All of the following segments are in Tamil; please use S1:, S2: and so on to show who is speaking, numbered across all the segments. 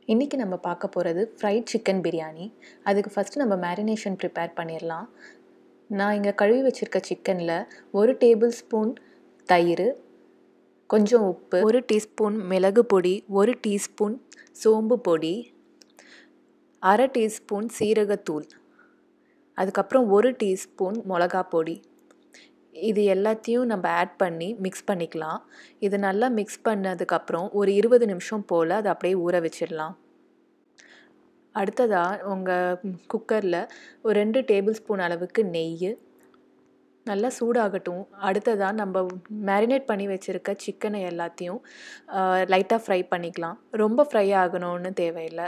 S1: இன்றைக்கி நம்ம பார்க்க போகிறது ஃப்ரைட் சிக்கன் பிரியாணி அதுக்கு ஃபஸ்ட்டு நம்ம மேரினேஷன் ப்ரிப்பேர் பண்ணிடலாம் நான் இங்கே கழுவி வச்சுருக்க சிக்கனில் ஒரு டேபிள் ஸ்பூன் தயிர் கொஞ்சம் உப்பு ஒரு டீஸ்பூன் மிளகு பொடி ஒரு டீஸ்பூன் சோம்பு பொடி அரை டீஸ்பூன் சீரகத்தூள் அதுக்கப்புறம் ஒரு டீஸ்பூன் மிளகா பொடி இது எல்லாத்தையும் நம்ம ஆட் பண்ணி மிக்ஸ் பண்ணிக்கலாம் இது நல்லா மிக்ஸ் பண்ணதுக்கப்புறம் ஒரு இருபது நிமிஷம் போல் அதை அப்படியே ஊற வச்சிடலாம் அடுத்ததாக உங்கள் குக்கரில் ஒரு ரெண்டு டேபிள் ஸ்பூன் அளவுக்கு நெய் நல்லா சூடாகட்டும் அடுத்ததாக நம்ம மேரினேட் பண்ணி வச்சுருக்க சிக்கனை எல்லாத்தையும் லைட்டாக ஃப்ரை பண்ணிக்கலாம் ரொம்ப ஃப்ரை ஆகணும்னு தேவையில்லை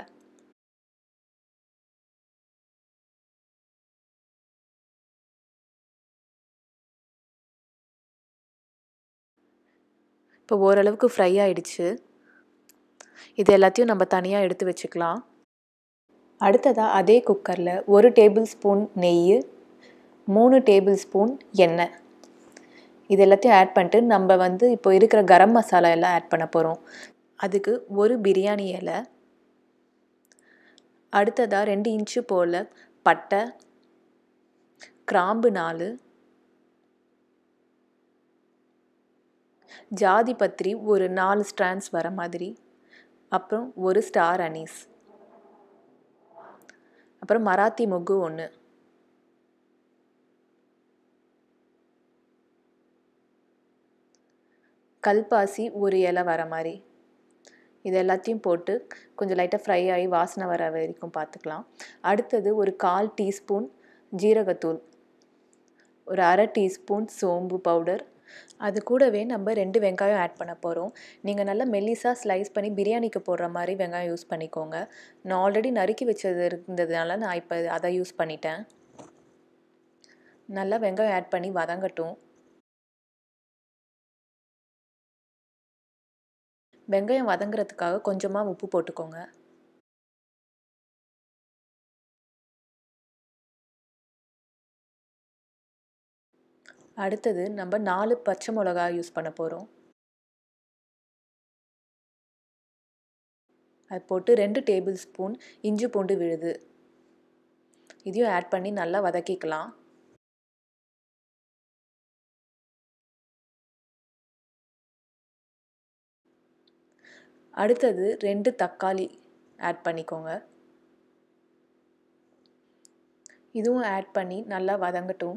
S1: இப்போ ஓரளவுக்கு ஃப்ரை ஆயிடுச்சு இது எல்லாத்தையும் நம்ம தனியாக எடுத்து வச்சுக்கலாம் அடுத்ததாக அதே குக்கரில் ஒரு டேபிள் ஸ்பூன் நெய் மூணு டேபிள் ஸ்பூன் எண்ணெய் இது எல்லாத்தையும் ஆட் பண்ணிட்டு நம்ம வந்து இப்போ இருக்கிற கரம் மசாலா எல்லாம் ஆட் பண்ண போகிறோம் அதுக்கு ஒரு பிரியாணி இலை அடுத்ததாக ரெண்டு இன்ச்சு போல் பட்டை கிராம்பு நாலு ஜாதி பத்திரி ஒரு நாலு ஸ்ட்ராண்ட்ஸ் வர மாதிரி அப்புறம் ஒரு ஸ்டார் அனீஸ் அப்புறம் மராத்தி மொக்கு ஒன்று கல்பாசி ஒரு இலை வர மாதிரி இது எல்லாத்தையும் போட்டு கொஞ்சம் லைட்டாக ஃப்ரை ஆகி வாசனை வர வரைக்கும் பார்த்துக்கலாம் அடுத்தது ஒரு கால் டீஸ்பூன் ஜீரகத்தூள் ஒரு அரை டீஸ்பூன் சோம்பு பவுடர் அது கூடவே நம்ம ரெண்டு வெங்காயம் ஆட் பண்ண போகிறோம் நீங்கள் நல்லா மெல்லிஸாக ஸ்லைஸ் பண்ணி பிரியாணிக்கு போடுற மாதிரி வெங்காயம் யூஸ் பண்ணிக்கோங்க நான் ஆல்ரெடி நறுக்கி வச்சது இருந்ததுனால நான் இப்போ அதை யூஸ் பண்ணிட்டேன் நல்லா வெங்காயம் ஆட் பண்ணி வதங்கட்டும் வெங்காயம் வதங்குறதுக்காக கொஞ்சமாக உப்பு போட்டுக்கோங்க அடுத்தது நம்ம நாலு பச்சை மிளகா யூஸ் பண்ண போகிறோம் அது போட்டு ரெண்டு டேபிள் ஸ்பூன் இஞ்சி பூண்டு விழுது இதையும் ஆட் பண்ணி நல்லா வதக்கிக்கலாம் அடுத்தது ரெண்டு தக்காளி ஆட் பண்ணிக்கோங்க இதுவும் ஆட் பண்ணி நல்லா வதங்கட்டும்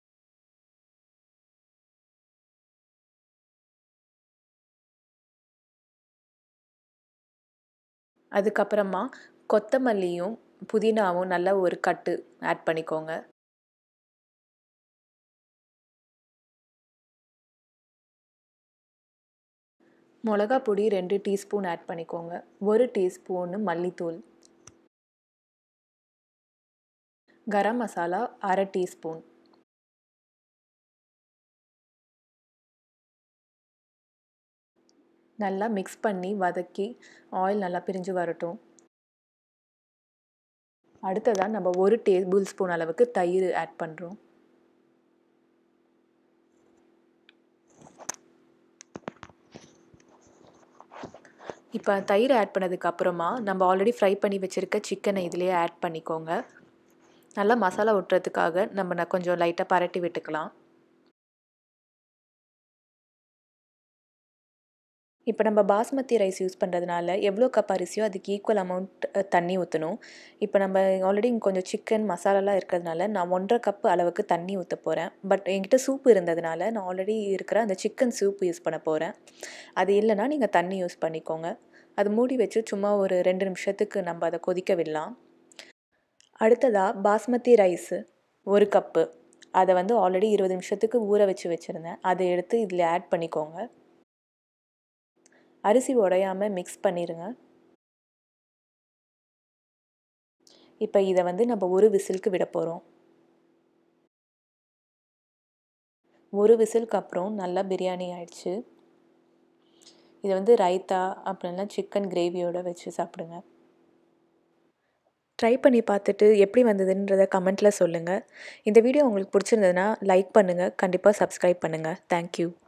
S1: அதுக்கப்புறமா கொத்தமல்லியும் புதினாவும் நல்லா ஒரு கட்டு ஆட் பண்ணிக்கோங்க மிளகா பொடி ரெண்டு டீஸ்பூன் ஆட் பண்ணிக்கோங்க ஒரு டீஸ்பூனு மல்லித்தூள் கரம் மசாலா அரை டீஸ்பூன் நல்லா மிக்ஸ் பண்ணி வதக்கி ஆயில் நல்லா பிரிஞ்சு வரட்டும் அடுத்ததாக நம்ம ஒரு டேபிள் ஸ்பூன் அளவுக்கு தயிர் ஆட் பண்ணுறோம் இப்போ தயிர் ஆட் பண்ணதுக்கு அப்புறமா நம்ம ஆல்ரெடி ஃப்ரை பண்ணி வச்சுருக்க சிக்கனை இதிலேயே ஆட் பண்ணிக்கோங்க நல்லா மசாலா ஒட்டுறதுக்காக நம்ம கொஞ்சம் லைட்டாக பரட்டி விட்டுக்கலாம் இப்போ நம்ம பாஸ்மதி ரைஸ் யூஸ் பண்ணுறதுனால எவ்வளோ கப் அரிசியோ அதுக்கு ஈக்குவல் அமௌண்ட் தண்ணி ஊற்றணும் இப்போ நம்ம ஆல்ரெடி கொஞ்சம் சிக்கன் மசாலாலாம் இருக்கிறதுனால நான் ஒன்றரை கப் அளவுக்கு தண்ணி ஊற்ற போகிறேன் பட் என்கிட்ட சூப் இருந்ததுனால நான் ஆல்ரெடி இருக்கிற அந்த சிக்கன் சூப் யூஸ் பண்ண போகிறேன் அது இல்லைனா நீங்கள் தண்ணி யூஸ் பண்ணிக்கோங்க அது மூடி வச்சு சும்மா ஒரு ரெண்டு நிமிஷத்துக்கு நம்ம அதை கொதிக்க விடலாம் அடுத்ததாக பாஸ்மதி ரைஸு ஒரு கப்பு அதை வந்து ஆல்ரெடி இருபது நிமிஷத்துக்கு ஊற வச்சு வச்சுருந்தேன் அதை எடுத்து இதில் ஆட் பண்ணிக்கோங்க அரிசி உடையாமல் மிக்ஸ் பண்ணிடுங்க இப்போ இதை வந்து நம்ம ஒரு விசிலுக்கு விட போகிறோம் ஒரு விசிலுக்கு அப்புறம் நல்லா பிரியாணி ஆயிடுச்சு இதை வந்து ரைத்தா அப்படின்னா சிக்கன் கிரேவியோடு வச்சு சாப்பிடுங்க ட்ரை பண்ணி பார்த்துட்டு எப்படி வந்ததுன்றதை கமெண்ட்டில் சொல்லுங்கள் இந்த வீடியோ உங்களுக்கு பிடிச்சிருந்ததுன்னா லைக் பண்ணுங்கள் கண்டிப்பாக சப்ஸ்கிரைப் பண்ணுங்கள் தேங்க்யூ